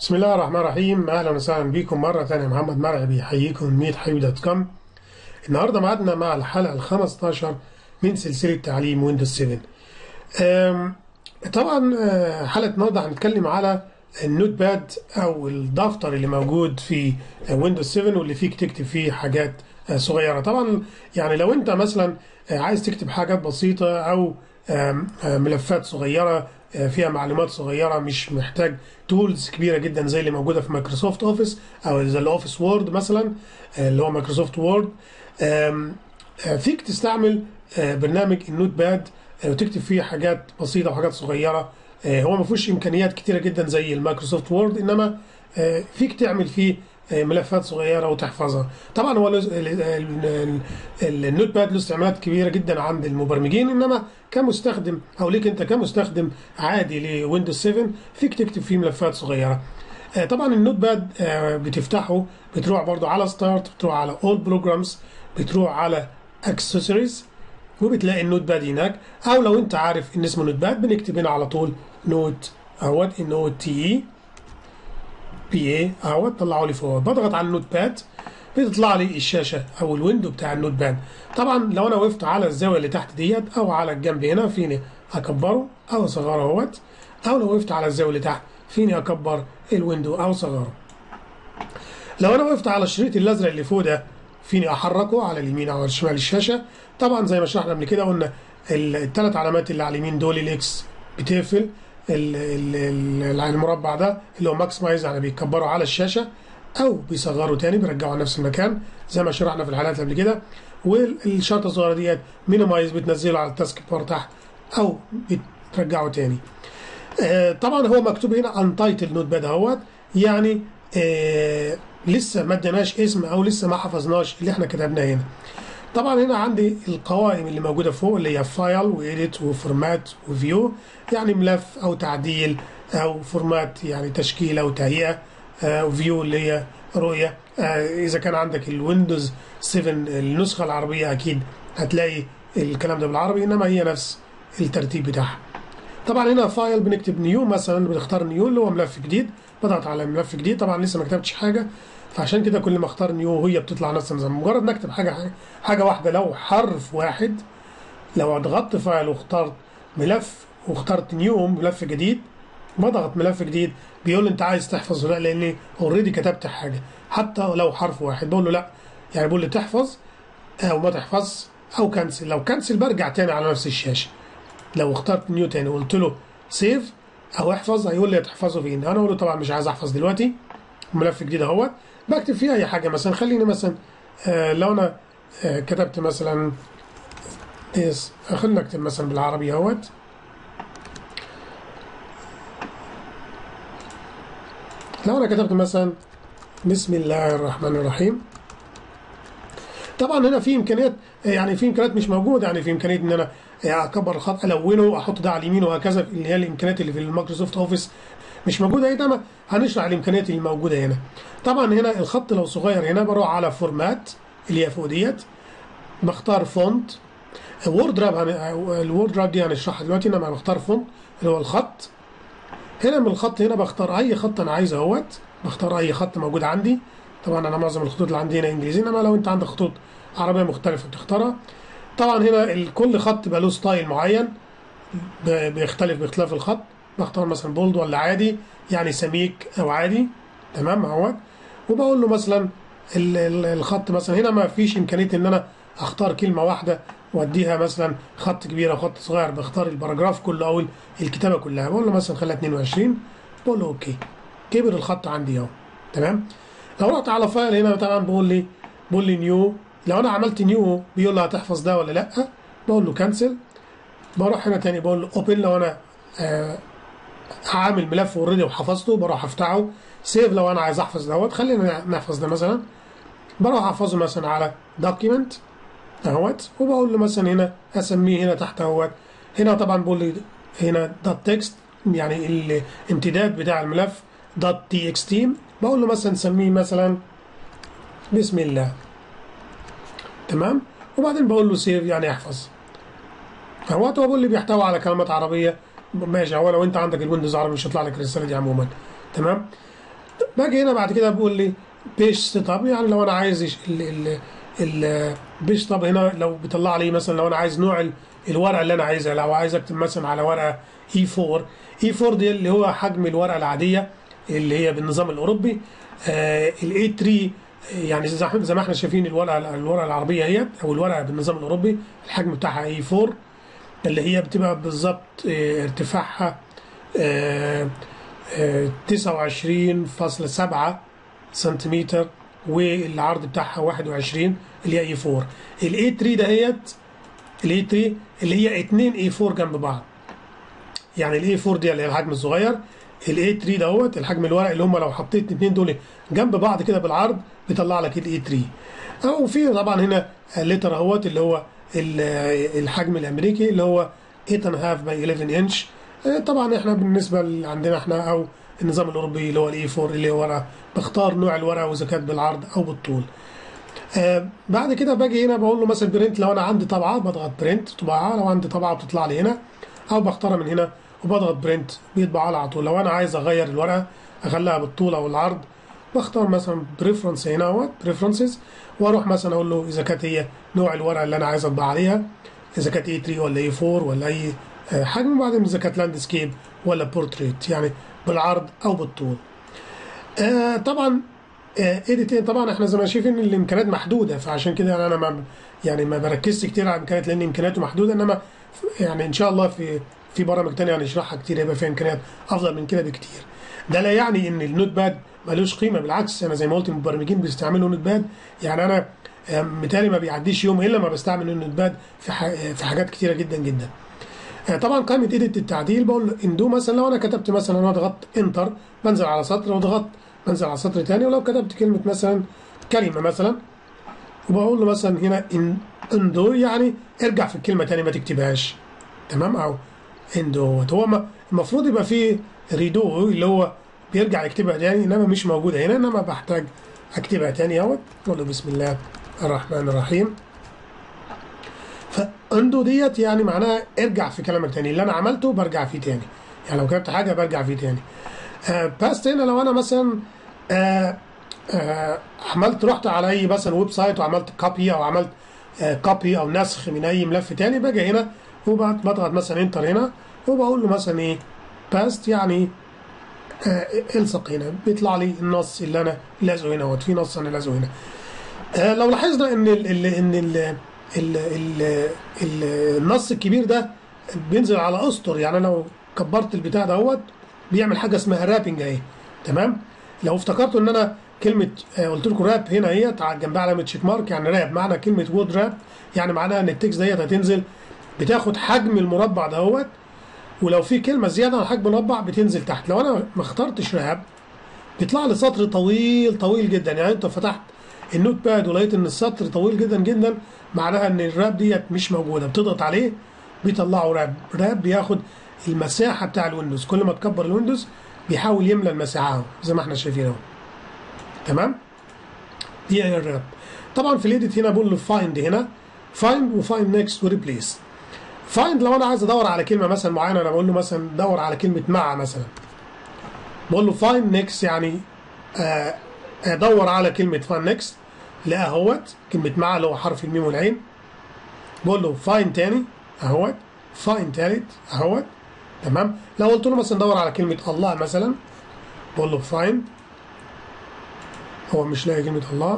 بسم الله الرحمن الرحيم اهلا وسهلا بكم مره ثانيه محمد مرعي بيحييكم من ميت حبيب دوت كوم النهارده معادنا مع الحلقه ال 15 من سلسله تعليم ويندوز 7 أم، طبعا آه، حلقه النهارده هنتكلم على النوت باد او الدفتر اللي موجود في ويندوز 7 واللي فيك تكتب فيه حاجات آه، صغيره طبعا يعني لو انت مثلا آه، عايز تكتب حاجات بسيطه او آم، آه، ملفات صغيره آه، فيها معلومات صغيره مش محتاج تولز كبيره جدا زي اللي موجوده في مايكروسوفت اوفيس او زي الاوفيس وورد مثلا آه، اللي هو مايكروسوفت وورد آم، آه، فيك تستعمل آه، برنامج النوت باد آه، وتكتب فيه حاجات بسيطه وحاجات صغيره آه، هو ما فيهوش امكانيات كتيره جدا زي المايكروسوفت وورد انما آه، فيك تعمل فيه آه، ملفات صغيره وتحفظها طبعا هو له- ال- ال- ال- ال- النوت باد له استعمالات كبيره جدا عند المبرمجين انما كمستخدم او ليك انت كمستخدم عادي لويندوز 7 فيك تكتب فيه ملفات صغيره آه، طبعا النوت باد آه، بتفتحه بتروح برضو على ستارت بتروح على اول بروجرامز بتروح على اكسسوارز وبتلاقي النوت باد هناك او لو انت عارف ان اسمه نوت باد بنكتب هنا على طول نوت اهوت ان او تي اي بي اي اهوت طلعوا لي فوق بضغط على النوت باد بتطلع لي الشاشه او الويندو بتاع النوت باد طبعا لو انا وقفت على الزاويه اللي تحت ديت او على الجنب هنا فيني اكبره او اصغره اهوت او لو وقفت على الزاويه اللي تحت فيني اكبر الويندو او اصغره لو انا وقفت على الشريط الازرق اللي فوق ده فيني احركه على اليمين او على شمال الشاشه طبعا زي ما شرحنا قبل كده قلنا الثلاث علامات اللي على اليمين دول الاكس بتقفل ال- ال- ال- المربع ده اللي هو ماكسمايز يعني بيكبره على الشاشه او بيصغره تاني بيرجعه نفس المكان زي ما شرحنا في الحلقات اللي قبل كده والشرطه الصغيره ديت مينيمايز بتنزله على التاسك بار تحت او بترجعه تاني آه، طبعا هو مكتوب هنا انتايتل نوت باد اهوت يعني آه لسه ما اديناش اسم او لسه ما حفظناش اللي احنا كتبناه هنا طبعا هنا عندي القوائم اللي موجوده فوق اللي هي فايل وإيديت وفورمات وفيو يعني ملف او تعديل او فورمات يعني تشكيل او تهيئه آه وفيو اللي هي رؤيه آه اذا كان عندك الويندوز 7 النسخه العربيه اكيد هتلاقي الكلام ده بالعربي انما هي نفس الترتيب بتاعها طبعا هنا فايل بنكتب نيو مثلا بنختار نيو اللي هو ملف جديد بضغط على ملف جديد طبعا لسه ما كتبتش حاجه فعشان كده كل ما اختار نيو هي بتطلع نفس النظام مجرد نكتب حاجه حاجه واحده لو حرف واحد لو ضغطت فايل واخترت ملف واخترت نيو ملف جديد بضغط ملف جديد بيقول لي انت عايز تحفظ ولا لا لاني اوريدي كتبت حاجه حتى لو حرف واحد بقول له لا يعني بقول لي تحفظ او ما تحفظ او كنسل لو كنسل برجع تاني على نفس الشاشه لو اخترت نيو تاني وقلت له سيف او احفظ هيقول لي هتحفظه فين انا اقول له طبعا مش عايز احفظ دلوقتي ملف جديد اهوت بكتب فيه اي حاجه مثلا خليني مثلا آه لو انا آه كتبت مثلا اس خلينا نكتب مثلا بالعربي اهوت لو انا كتبت مثلا بسم الله الرحمن الرحيم طبعا هنا في امكانيات يعني في امكانيات مش موجوده يعني في امكانيه ان انا اكبر الخط الونه احط ده على اليمين وهكذا اللي هي الامكانيات اللي في المايكروسوفت اوفيس مش موجوده هنا ما هنشرح الامكانيات اللي موجوده هنا طبعا هنا الخط لو صغير هنا بروح على فورمات اللي هي فوق ديت بختار فونت وورد راب الوورد راب دي هنشرحها دلوقتي انما بختار فونت اللي هو الخط هنا من الخط هنا بختار اي خط انا عايزه اهوت بختار اي خط موجود عندي طبعا انا معظم الخطوط اللي عندي هنا انجليزي انما لو انت عندك خطوط عربيه مختلفه بتختارها طبعا هنا ال- كل خط بقى له ستايل معين ب- بيختلف باختلاف الخط بختار مثلا بولد ولا عادي يعني سميك او عادي تمام اهوت وبقول له مثلا ال- ال- الخط مثلا هنا ما فيش امكانيه ان انا اختار كلمه واحده واديها مثلا خط كبير او خط صغير بختار الباراجراف كله او الكتابه كلها بقول له مثلا خليها 22 بقول له اوكي كبر الخط عندي اهو تمام لو رحت على فايل هنا طبعا بقول لي بقول لي نيو لو انا عملت نيو بيقول لي هتحفظ ده ولا لا بقول له كنسل بروح هنا تاني بقول له اوبن لو انا آه عامل ملف اوريدي وحفظته بروح افتحه سيف لو انا عايز احفظ دوت خلينا نحفظ ده مثلا بروح احفظه مثلا على دوكيمنت اهوت وبقول له مثلا هنا اسميه هنا تحت اهوت هنا طبعا بقول لي هنا دوت تكست يعني الامتداد بتاع الملف دوت تي اكس تي بقول له مثلا سميه مثلا بسم الله تمام وبعدين بقول له سيف يعني احفظ اهوت وبقول لي بيحتوي على كلمات عربيه ماشي هو لو انت عندك الويندوز عربي مش هيطلع لك الرساله دي عموما تمام باجي هنا بعد كده بقول لي بيج سيت اب يعني لو انا عايز ال ال ال بيج طب هنا لو بيطلع لي مثلا لو انا عايز نوع ال- الورقه اللي انا عايزها لو عايز اكتب مثلا على ورقه اي 4 اي 4 دي اللي هو حجم الورقه العاديه اللي هي بالنظام الاوروبي الاي 3 يعني زي زي ما احنا شايفين الورقه الورقه العربيه هي او الورقه بالنظام الاوروبي الحجم بتاعها اي 4 اللي هي بتبقى بالظبط آه، ارتفاعها آه، آه، 29.7 سنتيمتر والعرض بتاعها 21 اللي هي اي 4 الاي 3 دهيت الاي 3 اللي هي 2 اي 4 جنب بعض يعني الاي 4 دي اللي هي الحجم الصغير الاي 3 دوت الحجم الورق اللي هم لو حطيت الاثنين دول جنب بعض كده بالعرض بيطلع لك الاي 3 او في طبعا هنا الليتر اهوت اللي هو ال- الحجم الامريكي اللي هو 8.5 باي 11 انش طبعا احنا بالنسبه اللي عندنا احنا او النظام الاوروبي اللي هو الاي 4 اللي هو ورقه بختار نوع الورقه واذا كانت بالعرض او بالطول آه بعد كده باجي هنا بقول له مثلا برنت لو انا عندي طبعه بضغط برنت طباعه لو عندي طبعه بتطلع لي هنا او بختارها من هنا وبضغط برنت بيطبع لي على طول لو انا عايز اغير الورقه اخليها بالطول او العرض بختار مثلا بريفرنس هنا اهوت بريفرنسز واروح مثلا اقول له اذا كانت هي نوع الورقه اللي انا عايز اطبع عليها اذا كانت اي 3 ولا اي 4 ولا اي آه، حجم وبعدين اذا كانت لاندسكيب ولا بورتريت يعني بالعرض او بالطول آه طبعا اديتين طبعا احنا زي ما شايفين الامكانيات محدوده فعشان كده يعني انا ما يعني ما بركزش كتير على الامكانيات لان امكانياته محدوده انما ف- يعني ان شاء الله في في برامج تانية هنشرحها كتير يبقى فيها امكانيات افضل من كده بكتير ده لا يعني ان النوت باد ملوش قيمه بالعكس انا زي ما قلت المبرمجين بيستعملوا نوت باد يعني انا آه، متهيألي ما بيعديش يوم الا ما بستعمل النوت باد في ح- آه، في حاجات كتيره جدا جدا آه، طبعا قائمه ايديت التعديل بقول له اندو مثلا لو انا كتبت مثلا انا ضغطت انتر بنزل على سطر وضغطت بنزل على سطر تاني ولو كتبت كلمه مثلا كلمه مثلا وبقول له مثلا هنا ان اندو يعني ارجع في الكلمه تاني ما تكتبهاش تمام او اندو هو ما- المفروض يبقى فيه ريدو اللي هو بيرجع يكتبها تاني انما مش موجوده هنا انما بحتاج اكتبها تاني اهوت اقول له بسم الله الرحمن الرحيم فاندو ديت يعني معناها ارجع في كلامك تاني اللي انا عملته برجع فيه تاني يعني لو كتبت حاجه برجع فيه تاني آه باست هنا لو انا مثلا آه آه عملت رحت على اي مثلا ويب سايت وعملت كوبي او عملت آه كوبي او نسخ من اي ملف تاني باجي هنا وبضغط مثلا انتر هنا وبقول له مثلا ايه باست يعني آه الصق هنا بيطلع لي النص اللي انا لازقه هنا اهوت في نص انا لازقه هنا آه لو لاحظنا ان ال ال ان ال ال ال ال النص الكبير ده بينزل على اسطر يعني انا لو كبرت البتاع دوت بيعمل حاجه اسمها رابنج اهي تمام لو افتكرتوا ان انا كلمه آه، قلت لكم راب هنا هي جنبها علامه تشيك مارك يعني راب معنى كلمه وود راب يعني معناها ان التكست ديت هتنزل بتاخد حجم المربع دهوت ولو في كلمه زياده عن حجم المربع بتنزل تحت لو انا ما اخترتش راب بيطلع لي سطر طويل طويل جدا يعني انت فتحت النوت باد ولقيت ان السطر طويل جدا جدا معناها ان الراب ديت مش موجوده بتضغط عليه بيطلعوا راب راب بياخد المساحه بتاع الويندوز كل ما تكبر الويندوز بيحاول يملى المساحه اهو زي ما احنا شايفين اهو تمام دي هي الراب طبعا في الايديت هنا بقول له فايند هنا فايند وفايند نيكست وريبليس فايند لو انا عايز ادور على كلمه مثلا معينه انا بقول له مثلا دور على كلمه مع مثلا بقول له فايند نيكست يعني آه، ادور على كلمه فايند نيكست لا اهوت كلمه مع اللي هو حرف الميم والعين بقول له فاين تاني اهوت فاين تالت اهوت تمام لو قلت له مثلا دور على كلمه الله مثلا بقول له فاين هو مش لاقي كلمه الله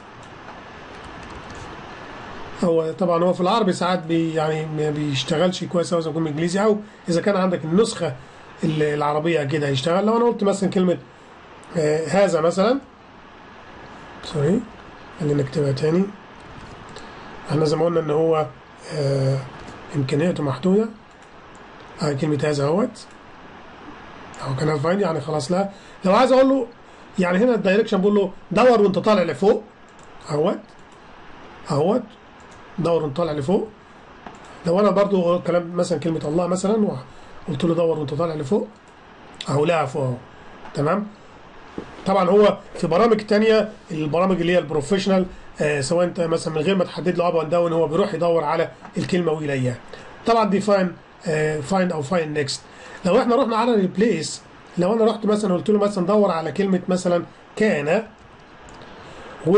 هو طبعا هو في العربي ساعات بي يعني ما بيشتغلش كويس قوي زي ما يكون انجليزي او اذا كان عندك النسخه ال- العربيه كده هيشتغل لو انا قلت مثلا كلمه آه هذا مثلا سوري خلينا نكتبها تاني احنا زي ما قلنا ان هو آه امكانياته محدوده آه كلمه هذا اهوت او كان فاين يعني خلاص لا لو عايز اقول له يعني هنا الدايركشن بقول له دور وانت طالع لفوق اهوت اهوت دور وانت طالع لفوق لو انا برضو كلام مثلا كلمه الله مثلا وقلت له دور وانت طالع لفوق اهو لا فوق اهو تمام طبعا هو في برامج تانية البرامج اللي هي البروفيشنال آه سواء انت مثلا من غير ما تحدد له اب اند داون هو بيروح يدور على الكلمه ويلاقيها طبعا دي فاين آه فاين او فاين نيكست لو احنا رحنا على ريبليس لو انا رحت مثلا قلت له مثلا دور على كلمه مثلا كان و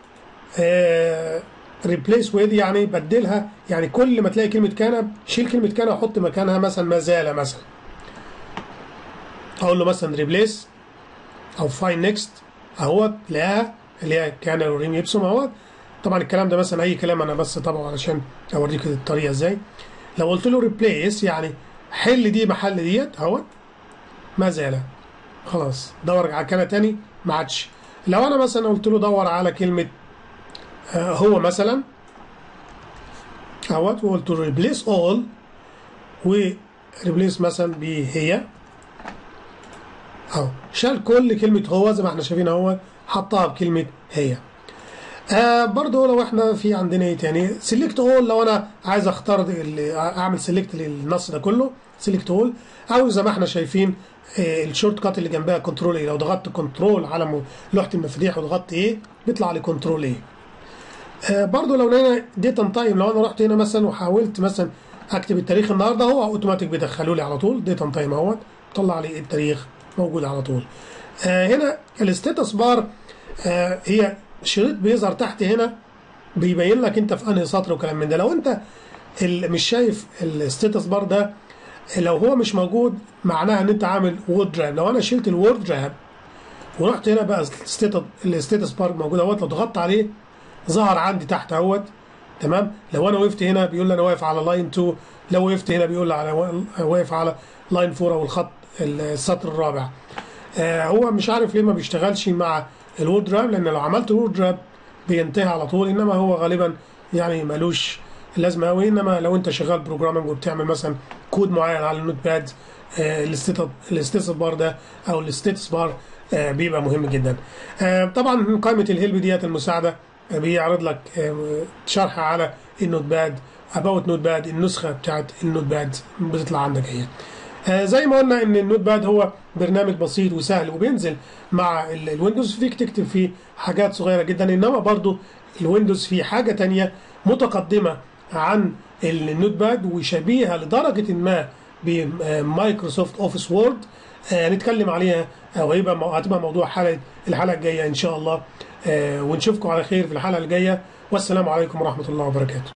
ريبليس ويز يعني بدلها يعني كل ما تلاقي كلمه كان شيل كلمه كان وحط مكانها مثلا ما زال مثلا اقول له مثلا ريبليس او فاين نيكست اهوت تلاقيها اللي هي كان ريم يبسم اهوت طبعا الكلام ده مثلا اي كلام انا بس طبعا علشان اوريك الطريقه ازاي لو قلت له ريبليس يعني حل دي محل ديت اهوت ما زال خلاص دور على كان تاني ما عادش لو انا مثلا قلت له دور على كلمه آه هو مثلا اهوت وقلت له ريبليس اول وريبليس مثلا بهي اهو شال كل كلمة هو زي ما احنا شايفين اهو حطها بكلمة هي آه برضه لو احنا في عندنا ايه تاني سيلكت اول لو انا عايز اختار اعمل سيلكت للنص ده كله سيلكت اول او زي ما احنا شايفين آه الشورت كات اللي جنبها كنترول ايه لو ضغطت كنترول على لوحة المفاتيح وضغطت ايه بيطلع لي كنترول ايه آه برضه لو هنا ديت تايم لو انا رحت هنا مثلا وحاولت مثلا اكتب التاريخ النهارده هو اوتوماتيك بيدخلوا لي على طول ديت تايم اهوت طلع لي التاريخ موجود على طول آه هنا الستاتس بار آه هي شريط بيظهر تحت هنا بيبين لك انت في انهي سطر وكلام من ده لو انت مش شايف الستاتس بار ده لو هو مش موجود معناها ان انت عامل وورد دراب لو انا شلت الوورد دراب ورحت هنا بقى الستاتس بار موجود اهوت لو ضغطت عليه ظهر عندي تحت اهوت تمام لو انا وقفت هنا بيقول لي انا واقف على لاين 2 لو وقفت هنا بيقول لي على واقف على لاين 4 او الخط السطر الرابع آه هو مش عارف ليه ما بيشتغلش مع الوورد راب لان لو عملت الوورد راب بينتهي على طول انما هو غالبا يعني ملوش لازمه قوي انما لو انت شغال بروجرامنج وبتعمل مثلا كود معين على النوت باد آه الستاتس بار ده او الستاتس بار آه بيبقى مهم جدا آه طبعا قائمه الهيلب ديت المساعده بيعرض لك شرح على النوت باد اباوت نوت باد النسخه بتاعت النوت باد بتطلع عندك اهي آه زي ما قلنا ان النوت باد هو برنامج بسيط وسهل وبينزل مع الويندوز فيك تكتب فيه حاجات صغيره جدا انما برضو الويندوز فيه حاجه تانية متقدمه عن النوت باد وشبيهه لدرجه ما بمايكروسوفت اوفيس وورد هنتكلم عليها وهيبقى هتبقى موضوع حلقه الحلقه الجايه ان شاء الله آه ونشوفكم على خير في الحلقه الجايه والسلام عليكم ورحمه الله وبركاته